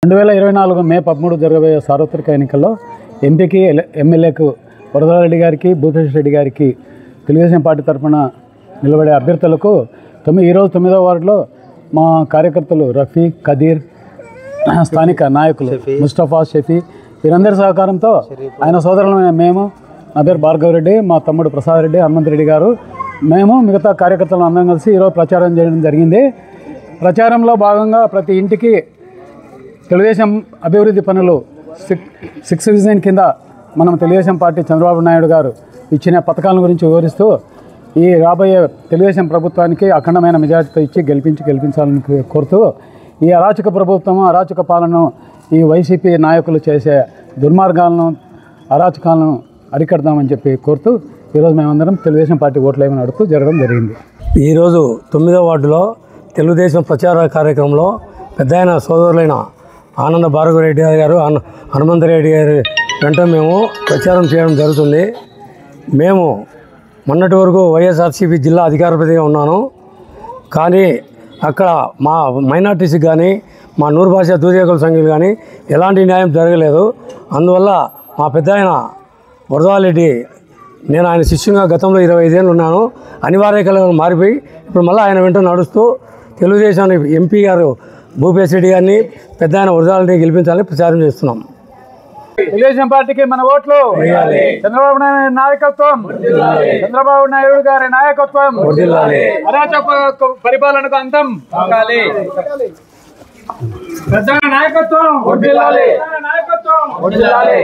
రెండు వేల ఇరవై నాలుగు మే పదమూడు జరగబోయే సార్వత్రిక ఎన్నికల్లో ఎంపీకి ఎల- ఎమ్మెల్యేకు వరదారెడ్డి గారికి భూపేష్ రెడ్డి గారికి తెలుగుదేశం పార్టీ తరఫున నిలబడే అభ్యర్థులకు తొమ్మిది ఈరోజు తొమ్మిదవ వార్డులో మా కార్యకర్తలు రఫీ కదీర్ స్థానిక నాయకులు ముస్తఫా షఫీ వీరందరి సహకారంతో ఆయన సోదరులమైన మేము నా పేరు భార్గవ్ రెడ్డి మా తమ్ముడు ప్రసాద్ రెడ్డి హనుమంత్ రెడ్డి గారు మేము మిగతా కార్యకర్తలు అందరం కలిసి ఈరోజు ప్రచారం చేయడం జరిగింది ప్రచారంలో భాగంగా ప్రతి ఇంటికి తెలుగుదేశం అభివృద్ధి పనులు సిక్ సిక్స్ విజన్ కింద మనం తెలుగుదేశం పార్టీ చంద్రబాబు నాయుడు గారు ఇచ్చిన పథకాల గురించి వివరిస్తూ ఈ రాబోయే తెలుగుదేశం ప్రభుత్వానికి అఖండమైన మెజార్టీతో ఇచ్చి గెలిపించి గెలిపించాలని కో- కోరుతూ ఈ అరాచక ప్రభుత్వం అరాచక పాలన ఈ వైసీపీ నాయకులు చేసే దుర్మార్గాలను అరాచకాలను అరికడదామని చెప్పి కోరుతూ ఈరోజు మేమందరం తెలుగుదేశం పార్టీ ఓట్లు ఏమని అడుగుతూ జరగడం జరిగింది ఈరోజు తొమ్మిదో వార్డులో తెలుగుదేశం ప్రచార కార్యక్రమంలో పెద్ద ఆయన సోదరులైన ఆనంద భార్గవరెడ్డి గారు హను హనుమంతరెడ్డి గారి వెంట మేము ప్రచారం చేయడం జరుగుతుంది మేము మొన్నటి వరకు వైఎస్ఆర్సీపీ జిల్లా అధికార ప్రతిగా ఉన్నాను కానీ అక్కడ మా మైనార్టీస్కి కానీ మా నూరు భాష దూదేకుల సంఘాలు కానీ ఎలాంటి న్యాయం జరగలేదు అందువల్ల మా పెద్ద ఆయన వరదారెడ్డి నేను ఆయన శిష్యునిగా గతంలో ఇరవై ఐదేళ్ళు ఉన్నాను అనివార్య కళలు మారిపోయి ఇప్పుడు మళ్ళీ ఆయన వెంట నడుస్తూ తెలుగుదేశం ఎంపీ గారు భూపేశ్ రెడ్డి గారిని పెద్ద ఆయన వరదారెడ్డి గెలిపించాలని ప్రచారం చేస్తున్నాం తెలుగుదేశం పార్టీకి మన ఓట్లు చంద్రబాబు నాయుడు నాయకత్వం చంద్రబాబు నాయుడు గారి నాయకత్వం అరాచక పరిపాలనకు అంతం కావాలి పెద్ద నాయకత్వం వడ్డిల్లాలి నాయకత్వం వడ్డిల్లాలి